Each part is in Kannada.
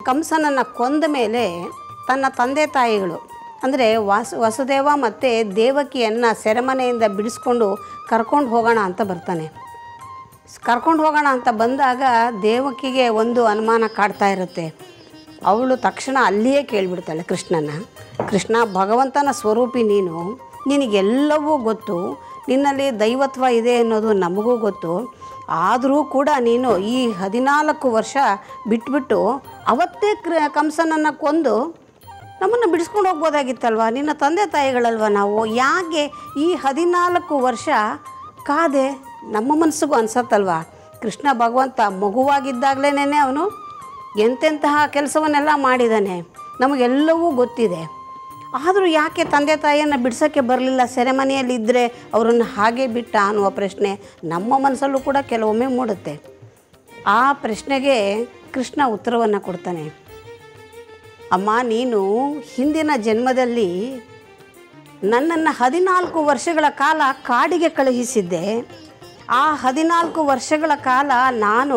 ಕಂಸನನ್ನು ಕೊಂದ ಮೇಲೆ ತನ್ನ ತಂದೆ ತಾಯಿಗಳು ಅಂದರೆ ವಾಸು ವಸುದೇವ ಮತ್ತು ದೇವಕಿಯನ್ನು ಸೆರೆಮನೆಯಿಂದ ಬಿಡಿಸ್ಕೊಂಡು ಕರ್ಕೊಂಡು ಹೋಗೋಣ ಅಂತ ಬರ್ತಾನೆ ಕರ್ಕೊಂಡು ಹೋಗೋಣ ಅಂತ ಬಂದಾಗ ದೇವಕಿಗೆ ಒಂದು ಅನುಮಾನ ಕಾಡ್ತಾ ಇರುತ್ತೆ ಅವಳು ತಕ್ಷಣ ಅಲ್ಲಿಯೇ ಕೇಳಿಬಿಡ್ತಾಳೆ ಕೃಷ್ಣನ ಕೃಷ್ಣ ಭಗವಂತನ ಸ್ವರೂಪಿ ನೀನು ನಿನಗೆಲ್ಲವೂ ಗೊತ್ತು ನಿನ್ನಲ್ಲಿ ದೈವತ್ವ ಇದೆ ಅನ್ನೋದು ನಮಗೂ ಗೊತ್ತು ಆದರೂ ಕೂಡ ನೀನು ಈ ಹದಿನಾಲ್ಕು ವರ್ಷ ಬಿಟ್ಬಿಟ್ಟು ಅವತ್ತೇ ಕ್ರ ಕಂಸನನ್ನು ಕೊಂದು ನಮ್ಮನ್ನು ಬಿಡಿಸ್ಕೊಂಡು ಹೋಗ್ಬೋದಾಗಿತ್ತಲ್ವ ನಿನ್ನ ತಂದೆ ತಾಯಿಗಳಲ್ವ ನಾವು ಯಾಕೆ ಈ ಹದಿನಾಲ್ಕು ವರ್ಷ ಕಾದೆ ನಮ್ಮ ಮನಸ್ಸಿಗೂ ಅನ್ಸತ್ತಲ್ವ ಕೃಷ್ಣ ಭಗವಂತ ಮಗುವಾಗಿದ್ದಾಗಲೇ ಅವನು ಎಂತೆಂತಹ ಕೆಲಸವನ್ನೆಲ್ಲ ಮಾಡಿದ್ದಾನೆ ನಮಗೆಲ್ಲವೂ ಗೊತ್ತಿದೆ ಆದರೂ ಯಾಕೆ ತಂದೆ ತಾಯಿಯನ್ನು ಬಿಡ್ಸೋಕ್ಕೆ ಬರಲಿಲ್ಲ ಸೆರೆಮನೆಯಲ್ಲಿ ಇದ್ದರೆ ಅವರನ್ನು ಹಾಗೆ ಬಿಟ್ಟ ಅನ್ನುವ ಪ್ರಶ್ನೆ ನಮ್ಮ ಮನಸ್ಸಲ್ಲೂ ಕೂಡ ಕೆಲವೊಮ್ಮೆ ಮೂಡುತ್ತೆ ಆ ಪ್ರಶ್ನೆಗೆ ಕೃಷ್ಣ ಉತ್ತರವನ್ನು ಕೊಡ್ತಾನೆ ಅಮ್ಮ ನೀನು ಹಿಂದಿನ ಜನ್ಮದಲ್ಲಿ ನನ್ನನ್ನು ಹದಿನಾಲ್ಕು ವರ್ಷಗಳ ಕಾಲ ಕಾಡಿಗೆ ಕಳುಹಿಸಿದ್ದೆ ಆ ಹದಿನಾಲ್ಕು ವರ್ಷಗಳ ಕಾಲ ನಾನು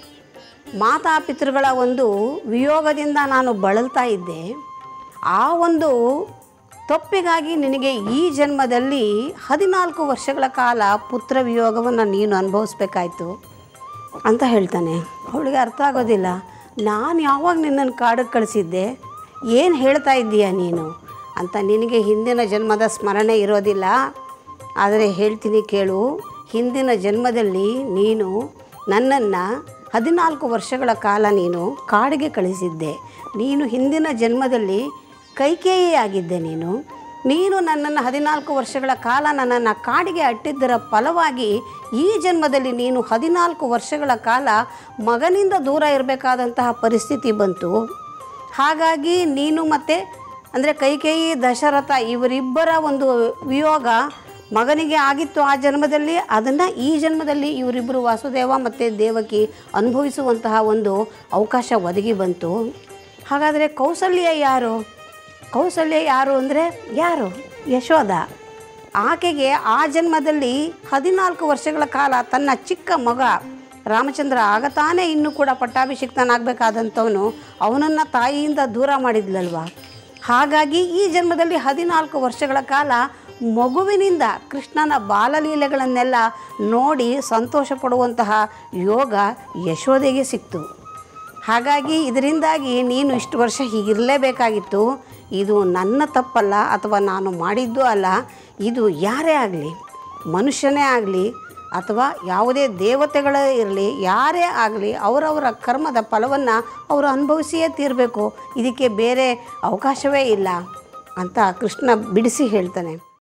ಮಾತಾಪಿತೃಗಳ ಒಂದು ವಿಯೋಗದಿಂದ ನಾನು ಬಳಲ್ತಾ ಇದ್ದೆ ಆ ಒಂದು ತಪ್ಪಿಗಾಗಿ ನಿನಗೆ ಈ ಜನ್ಮದಲ್ಲಿ ಹದಿನಾಲ್ಕು ವರ್ಷಗಳ ಕಾಲ ಪುತ್ರ ವಿಯೋಗವನ್ನು ನೀನು ಅನುಭವಿಸ್ಬೇಕಾಯ್ತು ಅಂತ ಹೇಳ್ತಾನೆ ಅವಳಿಗೆ ಅರ್ಥ ಆಗೋದಿಲ್ಲ ನಾನು ಯಾವಾಗ ನಿನ್ನನ್ನು ಕಾಡಿಗೆ ಕಳಿಸಿದ್ದೆ ಏನು ಹೇಳ್ತಾ ಇದ್ದೀಯ ನೀನು ಅಂತ ನಿನಗೆ ಹಿಂದಿನ ಜನ್ಮದ ಸ್ಮರಣೆ ಇರೋದಿಲ್ಲ ಆದರೆ ಹೇಳ್ತೀನಿ ಕೇಳು ಹಿಂದಿನ ಜನ್ಮದಲ್ಲಿ ನೀನು ನನ್ನನ್ನು ಹದಿನಾಲ್ಕು ವರ್ಷಗಳ ಕಾಲ ನೀನು ಕಾಡಿಗೆ ಕಳಿಸಿದ್ದೆ ನೀನು ಹಿಂದಿನ ಜನ್ಮದಲ್ಲಿ ಕೈಕೇಯಿ ಆಗಿದ್ದೆ ನೀನು ನೀನು ನನ್ನನ್ನು ಹದಿನಾಲ್ಕು ವರ್ಷಗಳ ಕಾಲ ನನ್ನನ್ನು ಕಾಡಿಗೆ ಅಟ್ಟಿದ್ದರ ಫಲವಾಗಿ ಈ ಜನ್ಮದಲ್ಲಿ ನೀನು ಹದಿನಾಲ್ಕು ವರ್ಷಗಳ ಕಾಲ ಮಗನಿಂದ ದೂರ ಇರಬೇಕಾದಂತಹ ಪರಿಸ್ಥಿತಿ ಬಂತು ಹಾಗಾಗಿ ನೀನು ಮತ್ತೆ ಅಂದರೆ ಕೈಕೇಯಿ ದಶರಥ ಇವರಿಬ್ಬರ ಒಂದು ವಿಯೋಗ ಮಗನಿಗೆ ಆಗಿತ್ತು ಆ ಜನ್ಮದಲ್ಲಿ ಅದನ್ನು ಈ ಜನ್ಮದಲ್ಲಿ ಇವರಿಬ್ಬರು ವಾಸುದೇವ ಮತ್ತು ದೇವಕಿ ಅನುಭವಿಸುವಂತಹ ಒಂದು ಅವಕಾಶ ಒದಗಿ ಬಂತು ಹಾಗಾದರೆ ಕೌಸಲ್ಯ ಯಾರು ಕೌಸಲ್ಯ ಯಾರು ಅಂದರೆ ಯಾರು ಯಶೋಧ ಆಕೆಗೆ ಆ ಜನ್ಮದಲ್ಲಿ ಹದಿನಾಲ್ಕು ವರ್ಷಗಳ ಕಾಲ ತನ್ನ ಚಿಕ್ಕ ಮಗ ರಾಮಚಂದ್ರ ಆಗ ತಾನೇ ಇನ್ನೂ ಕೂಡ ಪಟ್ಟಾಭಿಷಿಕ್ತನಾಗಬೇಕಾದಂಥವನು ಅವನನ್ನು ತಾಯಿಯಿಂದ ದೂರ ಮಾಡಿದ್ಲಲ್ವ ಹಾಗಾಗಿ ಈ ಜನ್ಮದಲ್ಲಿ ಹದಿನಾಲ್ಕು ವರ್ಷಗಳ ಕಾಲ ಮಗುವಿನಿಂದ ಕೃಷ್ಣನ ಬಾಲಲೀಲೆಗಳನ್ನೆಲ್ಲ ನೋಡಿ ಸಂತೋಷ ಪಡುವಂತಹ ಯೋಗ ಯಶೋದೆಗೆ ಸಿಕ್ತು ಹಾಗಾಗಿ ಇದರಿಂದಾಗಿ ನೀನು ಇಷ್ಟು ವರ್ಷ ಹೀಗಿರಲೇಬೇಕಾಗಿತ್ತು ಇದು ನನ್ನ ತಪ್ಪಲ್ಲ ಅಥವಾ ನಾನು ಮಾಡಿದ್ದು ಅಲ್ಲ ಇದು ಯಾರೇ ಆಗಲಿ ಮನುಷ್ಯನೇ ಆಗಲಿ ಅಥವಾ ಯಾವುದೇ ದೇವತೆಗಳೇ ಇರಲಿ ಯಾರೇ ಆಗಲಿ ಅವರವರ ಕರ್ಮದ ಫಲವನ್ನು ಅವರು ಅನುಭವಿಸಿಯೇ ತೀರಬೇಕು ಇದಕ್ಕೆ ಬೇರೆ ಅವಕಾಶವೇ ಇಲ್ಲ ಅಂತ ಕೃಷ್ಣ ಬಿಡಿಸಿ ಹೇಳ್ತಾನೆ